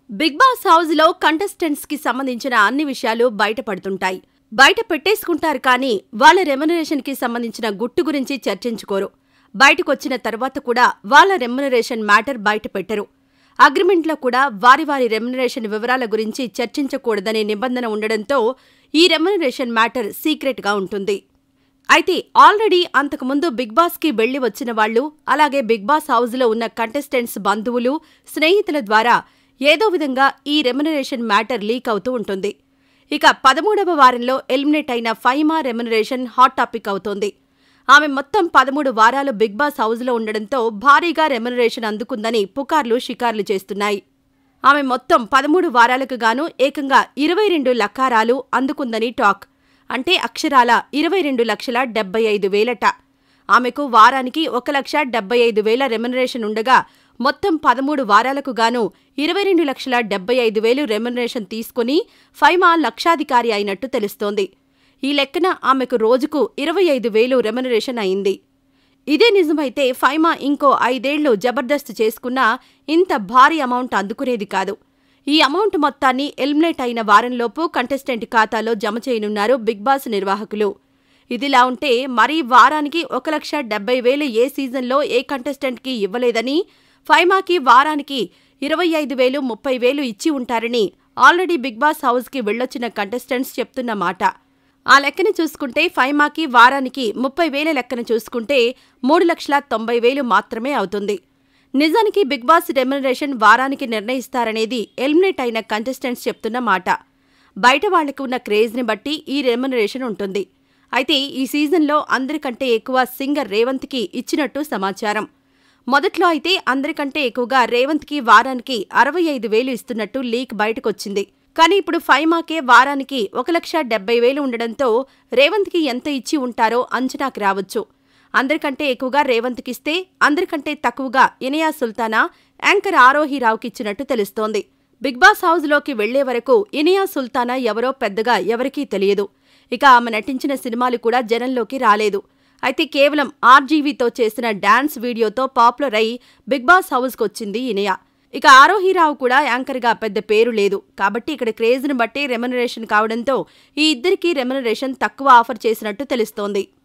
big boss house లో contestants కి సంబంధించిన అన్ని విషయాలు బయటపడుతుంటాయి బయట పెట్టేసుకుంటారు కానీ వాళ్ళ రెమ్యునరేషన్ కి సంబంధించిన గుట్టు గురించి చర్చించుకోరు బయటకొచ్చిన తర్వాత కూడా వాళ్ళ రెమ్యునరేషన్ మ్యాటర్ బయట పెట్టరు అగ్రిమెంట్లో కూడా వారి వారి రెమ్యునరేషన్ వివరాల గురించి చర్చించకూడదనే నిబంధన ఉండడంతో ఈ రెమ్యునరేషన్ మ్యాటర్ సీక్రెట్గా ఉంటుంది అయితే ఆల్రెడీ అంతకుముందు బిగ్ బాస్కి వెళ్లి వచ్చిన వాళ్ళు అలాగే బిగ్ బాస్ హౌస్లో ఉన్న కంటెస్టెంట్స్ బంధువులు స్నేహితుల ద్వారా ఏదో విధంగా ఈ రెమ్యునరేషన్ మ్యాటర్ లీక్ అవుతూ ఉంటుంది ఇక పదమూడవ వారంలో ఎలిమినేట్ అయిన ఫైమా రెమ్యునరేషన్ హాట్ టాపిక్ అవుతోంది ఆమె మొత్తం పదమూడు వారాలు బిగ్ బాస్ హౌస్లో ఉండడంతో భారీగా రెమ్యునరేషన్ అందుకుందని పుకార్లు షికార్లు చేస్తున్నాయి ఆమె మొత్తం పదమూడు వారాలకు గాను ఏకంగా ఇరవై రెండు లక్కారాలు అందుకుందని టాక్ అంటే అక్షరాల ఇరవై రెండు లక్షల డెబ్బై ఐదు వేలట ఆమెకు వారానికి ఒక లక్ష డెబ్బై ఐదు వేల రెమ్యునరేషన్ ఉండగా మొత్తం పదమూడు వారాలకు గాను ఇరవై రెండు లక్షల డెబ్బై ఐదు వేలు రెమ్యునరేషన్ తీసుకుని ఫైమా లక్షాధికారి అయినట్టు తెలుస్తోంది ఈ లెక్కన ఆమెకు రోజుకు ఇరవై ఐదు వేలు రెమ్యునరేషన్ అయింది ఇదే నిజమైతే ఫైమా ఇంకో ఐదేళ్లు జబర్దస్త్ చేసుకున్నా ఇంత భారీ అమౌంట్ అందుకునేది కాదు ఈ అమౌంట్ మొత్తాన్ని ఎలిమినేట్ అయిన వారంలోపు కంటెస్టెంట్ ఖాతాలో జమ చేయనున్నారు బిగ్ బాస్ నిర్వాహకులు ఇదిలా ఉంటే మరీ వారానికి ఒక లక్ష డెబ్బై వేలు ఏ సీజన్లో ఏ కంటెస్టెంట్కి ఇవ్వలేదని ఫైమాకి వారానికి ఇరవై ఐదు వేలు ముప్పై వేలు ఇచ్చి ఉంటారని ఆల్రెడీ బిగ్ బాస్ హౌస్కి వెళ్ళొచ్చిన కంటెస్టెంట్స్ చెప్తున్న మాట ఆ లెక్కన చూసుకుంటే ఫైమాకి వారానికి ముప్పై వేల లెక్కన చూసుకుంటే మూడు లక్షల తొంభై వేలు మాత్రమే అవుతుంది నిజానికి బిగ్ బాస్ రెమ్యునరేషన్ వారానికి నిర్ణయిస్తారనేది ఎలిమినేట్ అయిన కంటెస్టెంట్స్ చెప్తున్న మాట బయట వాళ్లకు ఉన్న క్రేజ్ని బట్టి ఈ రెమ్యునరేషన్ ఉంటుంది అయితే ఈ సీజన్లో అందరికంటే ఎక్కువ సింగర్ రేవంత్కి ఇచ్చినట్టు సమాచారం మొదట్లో అయితే అందరికంటే ఎక్కువగా రేవంత్కి వారానికి అరవై ఐదు వేలు ఇస్తున్నట్టు లీక్ బయటకొచ్చింది కానీ ఇప్పుడు ఫైమాకే వారానికి ఒక లక్ష డెబ్బై వేలు ఉండడంతో రేవంత్కి ఎంత ఇచ్చి ఉంటారో అంచనాకు రావచ్చు అందరికంటే ఎక్కువగా రేవంత్కిస్తే అందరికంటే తక్కువగా ఇనయా సుల్తానా యాంకర్ ఆరోహీరావుకి ఇచ్చినట్టు తెలుస్తోంది బిగ్ బాస్ హౌస్లోకి వెళ్లే వరకు ఇనియా సుల్తానా ఎవరో పెద్దగా ఎవరికీ తెలియదు ఇక ఆమె నటించిన సినిమాలు కూడా జనంలోకి రాలేదు అయితే కేవలం ఆర్జీవీతో చేసిన డాన్స్ వీడియోతో పాపులర్ అయి బిగ్ బాస్ హౌస్కి వచ్చింది ఇనియా ఇక ఆరోహీరావు కూడా యాంకర్గా పెద్ద పేరు లేదు కాబట్టి ఇక్కడ క్రేజ్ను బట్టి రెమ్యునరేషన్ కావడంతో ఈ ఇద్దరికీ రెమ్యునరేషన్ తక్కువ ఆఫర్ చేసినట్టు తెలుస్తోంది